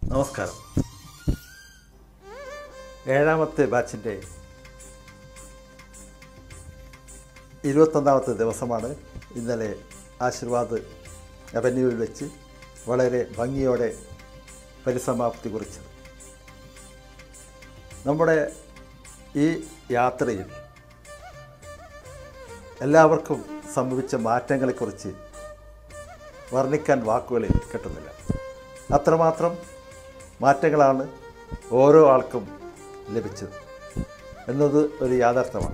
നമസ്കാരം ഏഴാമത്തെ ബാച്ചിൻ്റെ ഇരുപത്തൊന്നാമത്തെ ദിവസമാണ് ഇന്നലെ ആശീർവാദ് അവന്യൂവിൽ വെച്ച് വളരെ ഭംഗിയോടെ പരിസമാപ്തി കുറിച്ചത് നമ്മുടെ ഈ യാത്രയിൽ എല്ലാവർക്കും സംഭവിച്ച മാറ്റങ്ങളെക്കുറിച്ച് വർണ്ണിക്കാൻ വാക്കുകളിൽ കിട്ടുന്നില്ല അത്രമാത്രം മാറ്റങ്ങളാണ് ഓരോ ആൾക്കും ലഭിച്ചത് എന്നത് ഒരു യാഥാർത്ഥ്യമാണ്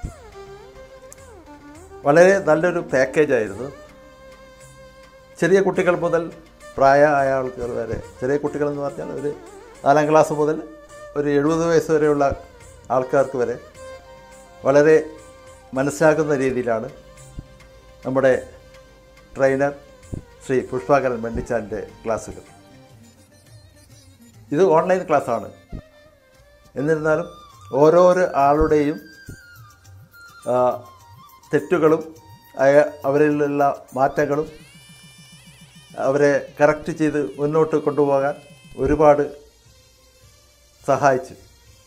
വളരെ നല്ലൊരു പാക്കേജായിരുന്നു ചെറിയ കുട്ടികൾ മുതൽ പ്രായമായ ആൾക്കാർ വരെ ചെറിയ കുട്ടികൾ എന്ന് പറഞ്ഞാൽ ഒരു നാലാം ക്ലാസ് മുതൽ ഒരു എഴുപത് വയസ്സ് വരെയുള്ള ആൾക്കാർക്ക് വരെ വളരെ മനസ്സിലാക്കുന്ന രീതിയിലാണ് നമ്മുടെ ട്രെയിനർ ശ്രീ പുഷ്പാകരൻ മണ്ണിച്ചാൻ്റെ ക്ലാസ്സുകൾ ഇത് ഓൺലൈൻ ക്ലാസ്സാണ് എന്നിരുന്നാലും ഓരോരോ ആളുടെയും ആ, തെറ്റുകളും അയ- അവരിലുള്ള മാറ്റങ്ങളും അവരെ കറക്റ്റ് ചെയ്ത് മുന്നോട്ട് കൊണ്ടുപോകാൻ ഒരുപാട് സഹായിച്ചു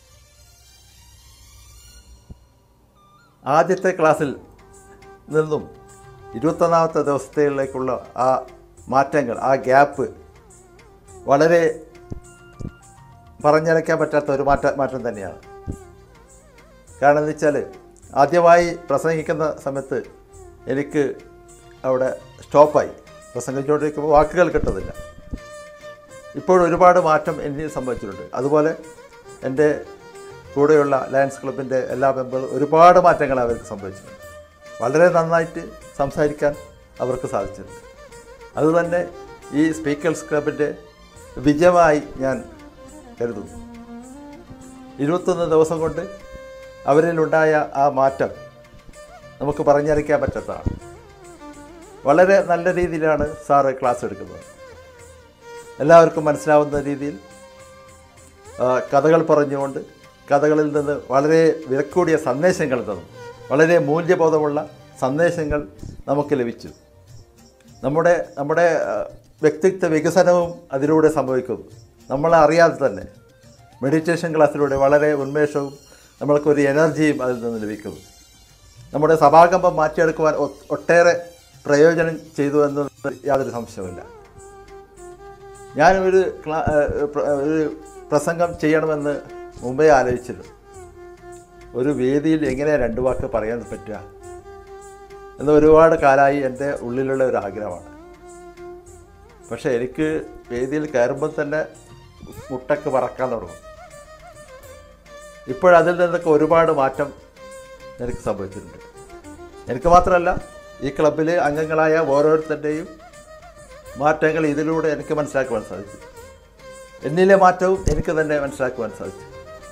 ആദ്യത്തെ ക്ലാസ്സിൽ നിന്നും ഇരുപത്തൊന്നാമത്തെ ദിവസത്തേക്കുള്ള ആ മാറ്റങ്ങൾ ആ ഗ്യാപ്പ് വളരെ പറഞ്ഞറിയിക്കാൻ പറ്റാത്ത ഒരു മാറ്റ മാറ്റം തന്നെയാണ് കാരണം എന്ന് വെച്ചാൽ ആദ്യമായി പ്രസംഗിക്കുന്ന സമയത്ത് എനിക്ക് അവിടെ സ്റ്റോപ്പായി പ്രസംഗിച്ചുകൊണ്ടിരിക്കുമ്പോൾ വാക്കുകൾ കിട്ടുന്നില്ല ഇപ്പോൾ ഒരുപാട് മാറ്റം എന്നിൽ സംഭവിച്ചിട്ടുണ്ട് അതുപോലെ എൻ്റെ കൂടെയുള്ള ലയൺസ് ക്ലബിൻ്റെ എല്ലാ മെമ്പറും ഒരുപാട് മാറ്റങ്ങൾ അവർക്ക് സംഭവിച്ചിട്ടുണ്ട് വളരെ നന്നായിട്ട് സംസാരിക്കാൻ അവർക്ക് സാധിച്ചിട്ടുണ്ട് അതുതന്നെ ഈ സ്പീക്കേഴ്സ് ക്ലബിൻ്റെ വിജയമായി ഞാൻ കരുതുന്നു ഇരുപത്തൊന്ന് ദിവസം കൊണ്ട് അവരിലുണ്ടായ ആ മാറ്റം നമുക്ക് പറഞ്ഞറിയിക്കാൻ പറ്റാത്തതാണ് വളരെ നല്ല രീതിയിലാണ് സാറ് ക്ലാസ് എടുക്കുന്നത് എല്ലാവർക്കും മനസ്സിലാവുന്ന രീതിയിൽ ആ, കഥകൾ പറഞ്ഞുകൊണ്ട് കഥകളിൽ നിന്ന് വളരെ വിലക്കൂടിയ സന്ദേശങ്ങൾ തന്നു വളരെ മൂല്യബോധമുള്ള സന്ദേശങ്ങൾ നമുക്ക് ലഭിച്ചു നമ്മുടെ നമ്മുടെ ആ, വ്യക്തിത്വ വികസനവും അതിലൂടെ സംഭവിക്കുന്നു നമ്മളെ അറിയാതെ തന്നെ മെഡിറ്റേഷൻ ക്ലാസ്സിലൂടെ വളരെ ഉന്മേഷവും നമ്മൾക്കൊരു എനർജിയും അതിൽ നിന്ന് ലഭിക്കുന്നു നമ്മുടെ സഭാകമ്പം മാറ്റിയെടുക്കുവാൻ ഒ- ഒട്ടേറെ പ്രയോജനം ചെയ്തു എന്ന് യാതൊരു സംശയവുമില്ല ഞാൻ ഒരു ക്ലാ ഏഹ് പ്ര- ഒരു പ്രസംഗം ചെയ്യണമെന്ന് മുമ്പേ ആലോചിച്ചിരുന്നു ഒരു വേദിയിൽ എങ്ങനെ രണ്ട് വാക്ക് പറയാൻ പറ്റുക എന്ന് ഒരുപാട് കാലമായി എൻ്റെ ഉള്ളിലുള്ള ഒരു ആഗ്രഹമാണ് പക്ഷേ എനിക്ക് വേദിയിൽ കയറുമ്പോൾ തന്നെ മുട്ടക്ക് പറക്കാൻ തുടങ്ങും ഇപ്പോഴതിൽ നിന്നൊക്കെ ഒരുപാട് മാറ്റം എനിക്ക് സംഭവിച്ചിട്ടുണ്ട് എനിക്ക് മാത്രമല്ല ഈ ക്ലബിലെ അംഗങ്ങളായ ഓരോരുത്തരുടെയും മാറ്റങ്ങൾ ഇതിലൂടെ എനിക്ക് മനസ്സിലാക്കുവാൻ സാധിച്ചു എന്നിലെ മാറ്റവും എനിക്ക് തന്നെ മനസ്സിലാക്കുവാൻ സാധിച്ചു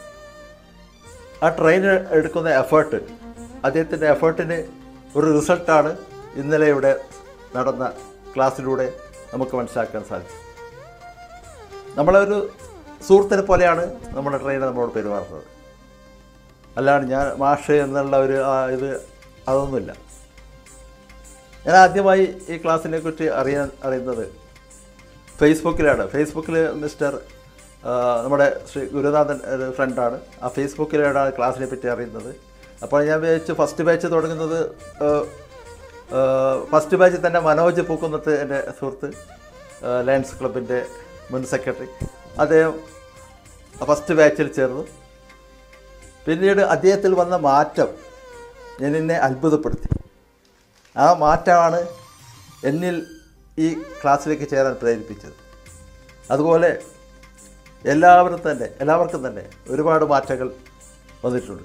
ആ ട്രെയിൻ എടുക്കുന്ന എഫേർട്ട് അദ്ദേഹത്തിൻ്റെ എഫേർട്ടിന് ഒരു റിസൾട്ടാണ് ഇന്നലെ ഇവിടെ നടന്ന ക്ലാസ്സിലൂടെ നമുക്ക് മനസ്സിലാക്കാൻ സാധിച്ചു നമ്മളൊരു സുഹൃത്തിനെ പോലെയാണ് നമ്മുടെ ട്രെയിനർ നമ്മളോട് പെരുമാറുന്നത് അല്ലാണ്ട് ഞാൻ മാഷ് എന്നുള്ള ഒരു ആ ഇത് അതൊന്നുമില്ല ഞാൻ ആദ്യമായി ഈ ക്ലാസ്സിനെ കുറിച്ച് അറിയാൻ അറിയുന്നത് ഫേസ്ബുക്കിലാണ് ഫേസ്ബുക്കിൽ മിസ്റ്റർ ആ, നമ്മുടെ ശ്രീ ഗുരുനാഥൻ ഒരു ഫ്രണ്ടാണ് ആ ഫേസ്ബുക്കിലാണ് ക്ലാസ്സിനെ പറ്റി അറിയുന്നത് അപ്പോൾ ഞാൻ വിചാരിച്ചു ഫസ്റ്റ് ബാച്ച് തുടങ്ങുന്നത് ആ, ആ, ഫസ്റ്റ് ബാച്ചിൽ തന്നെ മനോജ് പൂക്കുന്നത്ത് എൻ്റെ സുഹൃത്ത് ആ, ലയൺസ് ക്ലബിൻ്റെ മുൻ സെക്രട്ടറി അദ്ദേഹം ഫസ്റ്റ് ബാച്ചിൽ ചേർന്നു പിന്നീട് അദ്ദേഹത്തിൽ വന്ന മാറ്റം ഞാൻ എന്നെ അത്ഭുതപ്പെടുത്തി ആ മാറ്റമാണ് എന്നിൽ ഈ ക്ലാസ്സിലേക്ക് ചേരാൻ പ്രേരിപ്പിച്ചത് അതുപോലെ എല്ലാവരും തന്നെ എല്ലാവർക്കും തന്നെ ഒരുപാട് മാറ്റങ്ങൾ വന്നിട്ടുണ്ട്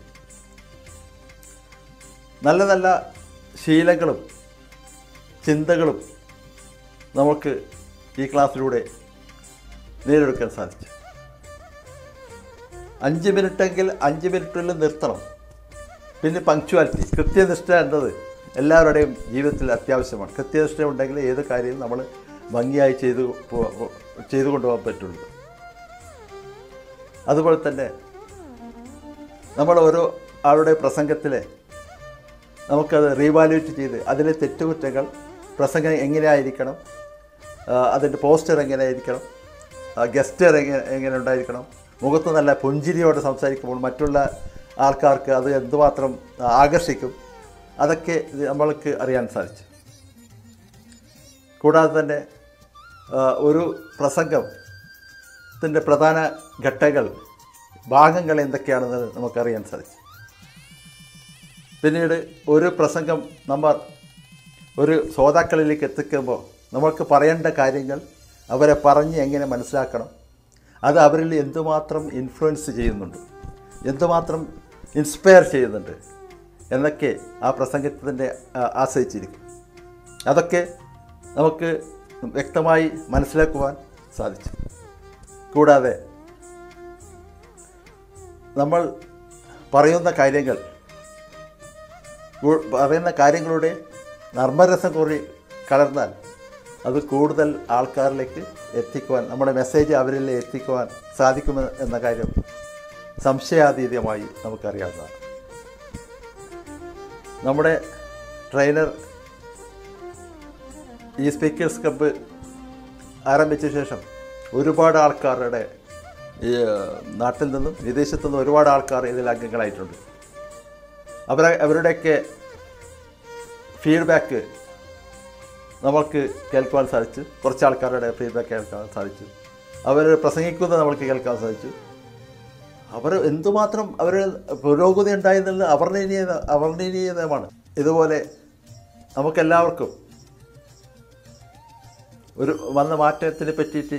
നല്ല നല്ല ശീലങ്ങളും ചിന്തകളും നമുക്ക് ഈ ക്ലാസ്സിലൂടെ നേടിയെടുക്കാൻ സാധിച്ചു അഞ്ച് മിനിറ്റെങ്കിൽ അഞ്ച് മിനിറ്റിൽ നിർത്തണം പിന്നെ പങ്ക്ച്വാലിറ്റി കൃത്യനിഷ്ഠ എന്നത് എല്ലാവരുടെയും ജീവിതത്തിൽ അത്യാവശ്യമാണ് കൃത്യനിഷ്ഠ ഉണ്ടെങ്കിൽ ഏത് കാര്യവും നമ്മൾ ഭംഗിയായി ചെയ്തു പോ- പോ- ചെയ്തു കൊണ്ടുപോകാൻ പറ്റുള്ളൂ അതുപോലെ തന്നെ നമ്മൾ ഓരോ ആളുടെ പ്രസംഗത്തിലെ നമുക്കത് റീവാലുവേറ്റ് ചെയ്ത് അതിലെ തെറ്റുകുറ്റങ്ങൾ പ്രസംഗം എങ്ങനെയായിരിക്കണം ആ, അതിൻ്റെ പോസ്റ്റർ എങ്ങനെയായിരിക്കണം ഗസ്റ്റർ എങ്ങനെ എങ്ങനെ ഉണ്ടായിരിക്കണം മുഖത്ത് നല്ല പുഞ്ചിരിയോടെ സംസാരിക്കുമ്പോൾ മറ്റുള്ള ആൾക്കാർക്ക് അത് എന്തുമാത്രം ആകർഷിക്കും അതൊക്കെ ഇത് നമ്മൾക്ക് അറിയാൻ സാധിച്ചു കൂടാതെ തന്നെ ആ, ഒരു പ്രസംഗത്തിൻ്റെ പ്രധാന ഘട്ടങ്ങൾ ഭാഗങ്ങൾ എന്തൊക്കെയാണെന്ന് നമുക്കറിയാൻ സാധിച്ചു പിന്നീട് ഒരു പ്രസംഗം നമ്മൾ ഒരു ശ്രോതാക്കളിലേക്ക് എത്തിക്കുമ്പോൾ നമ്മൾക്ക് പറയേണ്ട കാര്യങ്ങൾ അവരെ പറഞ്ഞ് എങ്ങനെ മനസ്സിലാക്കണം അത് അവരിൽ എന്തുമാത്രം ഇൻഫ്ലുവൻസ് ചെയ്യുന്നുണ്ട് എന്തുമാത്രം ഇൻസ്പയർ ചെയ്യുന്നുണ്ട് എന്നൊക്കെ ആ പ്രസംഗത്തിൻ്റെ ആശ്രയിച്ചിരിക്കും അതൊക്കെ നമുക്ക് വ്യക്തമായി മനസ്സിലാക്കുവാൻ സാധിച്ചു കൂടാതെ നമ്മൾ പറയുന്ന കാര്യങ്ങൾ കൂ- പറയുന്ന കാര്യങ്ങളുടെ നർമ്മരസം കൂടി കലർന്നാൽ അത് കൂടുതൽ ആൾക്കാരിലേക്ക് എത്തിക്കുവാൻ നമ്മുടെ മെസ്സേജ് അവരിൽ എത്തിക്കുവാൻ സാധിക്കുമെന്ന് എന്ന കാര്യം സംശയാതീതമായി നമുക്കറിയാവുന്നതാണ് നമ്മുടെ ട്രെയിനർ ഈ സ്പീക്കേഴ്സ് ക്ലബ്ബ് ആരംഭിച്ച ശേഷം ഒരുപാട് ആൾക്കാരുടെ ഈ ഏഹ്, നാട്ടിൽ നിന്നും വിദേശത്തു നിന്നും ഒരുപാട് ആൾക്കാർ ഇതിൽ അംഗങ്ങളായിട്ടുണ്ട് അവരെ അവരുടെയൊക്കെ ഫീഡ്ബാക്ക് നമ്മൾക്ക് കേൾക്കുവാൻ സാധിച്ചു കുറച്ച് ആൾക്കാരുടെ ഫീഡ്ബാക്ക് കേൾക്കാൻ സാധിച്ചു അവർ പ്രസംഗിക്കുന്നത് നമ്മൾക്ക് കേൾക്കാൻ സാധിച്ചു അവർ എന്തുമാത്രം അവർ പുരോഗതി ഉണ്ടായെന്നുള്ളത് അവർണ്ണനീയ അവർണ്ണനീയതമാണ് ഇതുപോലെ നമുക്കെല്ലാവർക്കും ഒരു വന്ന മാറ്റത്തിനെ പറ്റിയിട്ട്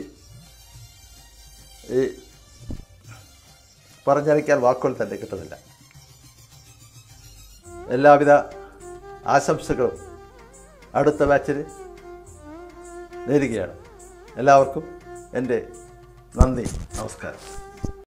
ഈ പറഞ്ഞറിയിക്കാൻ വാക്കുകൾ തന്നെ കിട്ടുന്നില്ല എല്ലാവിധ ആശംസകളും അടുത്ത ബാച്ചിന് നേരുകയാണ് എല്ലാവർക്കും എൻ്റെ നന്ദി നമസ്കാരം